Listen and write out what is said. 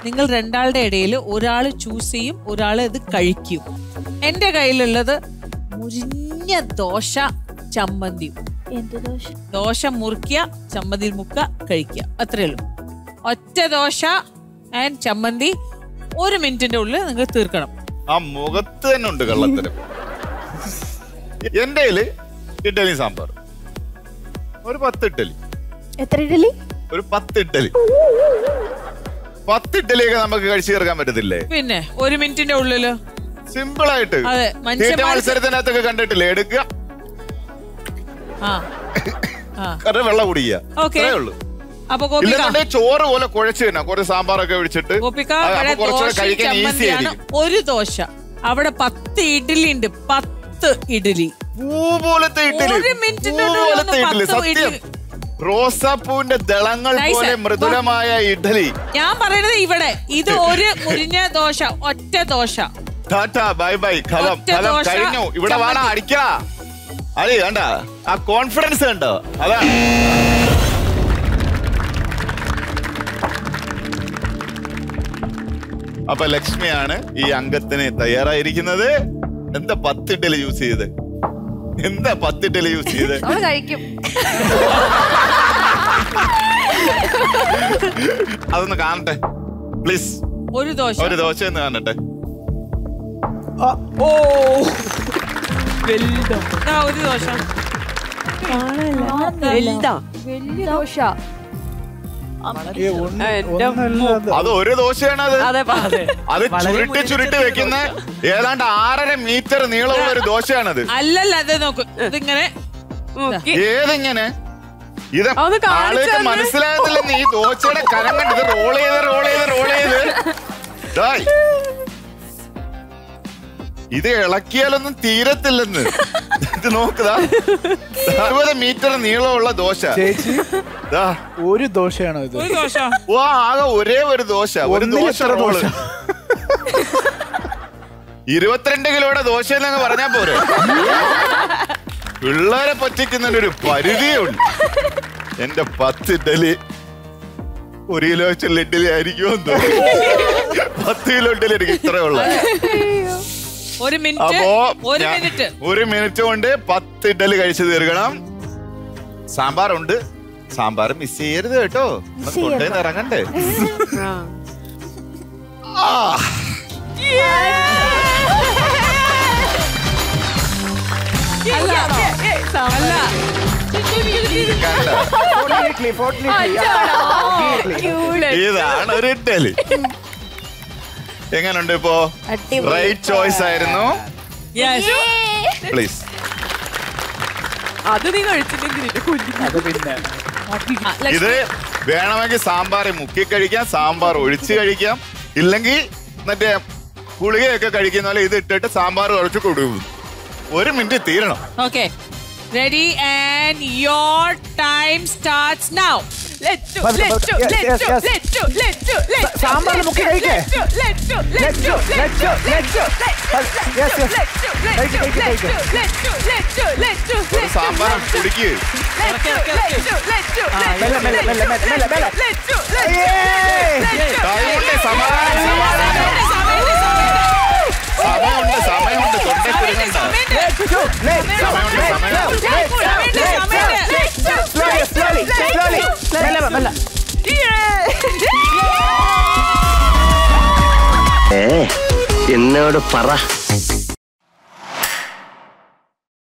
നിങ്ങൾ രണ്ടാളുടെ ഇടയിൽ ഒരാൾ ചൂസ് ചെയ്യും ഒരാൾ ഇത് കഴിക്കും എന്റെ കയ്യിലുള്ളത് മുരിഞ്ഞ ദോശ ചമ്മന്തിയും എന്ത് ദോശ ദോശ മുറിക്കുക ചമ്മന്തിയിൽ മുക്ക കഴിക്കുക അത്രേ ഉള്ളൂ ഒറ്റ ദോശ ആൻഡ് ചമ്മന്തി ഒരു മിനിറ്റിന്റെ ഉള്ളിൽ നിങ്ങൾ തീർക്കണം ആ മുഖത്ത് തന്നെ ഉണ്ട് കള്ളത്തരം എന്റെ കയ്യില് ഇഡ്ഡലി സാമ്പാർ ഒരു പത്ത് ഇഡ്ഡലി എത്ര ഇഡലി ഒരു പത്ത് ഇഡ്ഡലി പത്ത് ഇഡ്ഡലിയൊക്കെ നമുക്ക് കഴിച്ചു തീർക്കാൻ പറ്റത്തില്ലേ പിന്നെ ഒരു മിനിറ്റിന്റെ ഉള്ളില് സിമ്പിൾ ആയിട്ട് അതെ, തീറ്റ മനുഷ്യന്മാർക്ക് മത്സരത്തിനകത്തൊക്കെ കണ്ടിട്ടില്ലേ എടുക്കുക ആ ആ കറ വെള്ളം കുടിക്കുക Okay. അത്രേ ഉള്ളൂ അപ്പൊ ഗോപിക ഇല്ലെന്നുണ്ടെങ്കിൽ ചോറ് പോലെ കുഴച്ച് തന്നെ കുറച്ച് സാമ്പാറൊക്കെ ഒഴിച്ചിട്ട് ഗോപിക അത് ഇവിടെ അപ്പൊ കുറച്ചുകൂടെ ദോശയും കഴിക്കാൻ ഈസി ചമ്മന്തിയാണ് ആയിരിക്കും ഒരു ദോശ അവിടെ പത്ത് ഇഡ്ഡലി ഉണ്ട് പത്ത് ഇഡ്ഡലി പൂ പോലത്തെ ഇഡ്ഡലി ഒരു പൂ മിനിറ്റിന്റെ ഉള്ളിൽ പോലത്തെ ഒന്ന് ഇഡ്ഡലി പത്ത് സത്യം ഇഡ്ഡലി. റോസാപ്പൂവിന്റെ ദളങ്ങൾ Nice. പോലെ മൃദുലമായ ഇഡ്ഡലി ഞാൻ പറയുന്നത് ഇവിടെ ഇത് ഒരു മുരിഞ്ഞ ദോശ ഒറ്റ ദോശ ടാറ്റ ബൈ ബൈ കലം ഒറ്റ കലം ദോശ, കഴിഞ്ഞു ഇവിടെ വേണം ചമ്മന്തി. അടിക്കടാ അടി കണ്ട ആ കോൺഫിഡൻസ് കണ്ടോ അതാണ് അപ്പൊ ലക്ഷ്മിയാണ് ഈ അംഗത്തിന് തയ്യാറായിരിക്കുന്നത് എന്താ പത്തിട്ടല് യൂസ് ചെയ്ത് എന്താ പത്തിട്ടല് യൂസ് ചെയ്ത് അവള് കഴിക്കും അതൊന്ന് കാണട്ടെ പ്ലീസ് ഒരു ദോശ ഒരു ദോശ ഒന്ന് കാണട്ടെ ദാ ഒരു ദോശ വലുതാ വലിയ ദോശ ഏ, ഒന്ന്- എന്റെ ഒന്നല്ല അത്. അത് ഒരു ദോശയാണ് അത് അതെ അതെ അത് ചുരുട്ടി ചുരുട്ടി വെക്കുന്ന ഏതാണ്ട് ആറര മീറ്റർ നീളമുള്ള ഒരു ദോശയാണത് അല്ലല്ല അത് നോക്കൂ ഇതിങ്ങനെ മുക്കി ഏതിങ്ങനെ ഇത് അതൊന്ന് കാണിച്ച് ആളുകൾക്ക് തന്നെ. മനസ്സിലാകുന്നില്ലെന്ന് ഈ ദോശയുടെ കനം കണ്ട് ഇത് റോൾ ചെയ്ത് റോൾ ചെയ്ത് റോൾ ചെയ്ത് ഡായ്. ഇത് ഇളക്കിയാലൊന്നും തീരത്തില്ലെന്ന് ഇത് നോക്കുക അറുപത് മീറ്റർ നീളമുള്ള ദോശ ചേച്ചി ദാ. ഒരു ദോശയാണോ ഇത് ഒരു ദോശ ഓ ആകെ ഒരേ ഒരു ദോശ ഒരു ഒന്നിൽ ദോശ എത്ര റോള് ദോശ? ഇരുപത്തിരണ്ട് കിലോയുടെ ദോശ എന്നങ്ങ് പറഞ്ഞാ പോരെ പിള്ളേരെ പറ്റിക്കുന്നതിന് ഒരു പരിധിയുണ്ട് എന്റെ പത്ത് ഇഡലി ഒരു കിലോ വെച്ചുള്ള ഇഡലി ആയിരിക്കുമോ എന്തോ പത്ത് കിലോ ഇഡലി എനിക്ക് ഇത്രയുള്ള ഒരു മിനിറ്റ് അപ്പോ ഒരു ഞാൻ- മിനിറ്റ് ഒരു മിനിറ്റ് കൊണ്ട് പത്ത് ഇഡലി കഴിച്ചു തീർക്കണം സാമ്പാറുണ്ട് സാമ്പാർ മിസ് ചെയ്യരുത് കേട്ടോ തൊട്ടേന്ന് ഇറങ്ങണ്ടേ ആ അല്ല കണ്ടോ? Fortnightly, fortnightly. ഇതാണ് ഒരു ഇഡലി എങ്ങനുണ്ട് ഇപ്പോ റൈറ്റ് ചോയ്സ് ആയിരുന്നു Yes. പ്ലീസ് അത് നീ കഴിച്ചില്ലെങ്കിൽ നിന്റെ കുഞ്ഞിന് അത് പിന്നെ ആ, ലക്ഷ്മി, ഇത് വേണമെങ്കിൽ സാമ്പാർ മുക്കി കഴിക്കാം സാമ്പാർ ഒഴിച്ച് കഴിക്കാം ഇല്ലെങ്കിൽ മറ്റേ ഗുളികയൊക്കെ കഴിക്കുന്ന പോലെ ഇത് ഇട്ടിട്ട് സാമ്പാർ കുറച്ച് കൊടുക്കും ഒരു മിനിറ്റ് തീരണം Okay. Ready and your time starts now. ലെറ്റു മതി, മതി. ലെറ്റു Yes, yes, ലെറ്റു yes. ലെറ്റു ലെറ്റു ലെറ്റു സാമ്പാറിൽ മുക്കി കഴിക്കേ? ലെറ്റു ലെറ്റു ലെറ്റു, ലെറ്റു, ലെറ്റു. Yes, yes. കഴിക്ക്, കഴിക്ക്, കഴിക്ക്. ഒരു സാമ്പാർ കുടിക്ക് മെല്ലെ, മെല്ലെ, മെല്ലെ, മെല്ലെ, മെല്ലെ, മെല്ലെ. ടൈമുണ്ട് സമാധാനം സമാധാനം സമയമുണ്ട് സമയമുണ്ട് തൊണ്ടേ കുരുങ്ങണ്ട ലെറ്റു, ലെറ്റു, സമയമുണ്ട് സമയമുണ്ട് Slowly, slowly, slowly. മെല്ലെ, മെല്ലെ. ഏ എന്നോട് പറ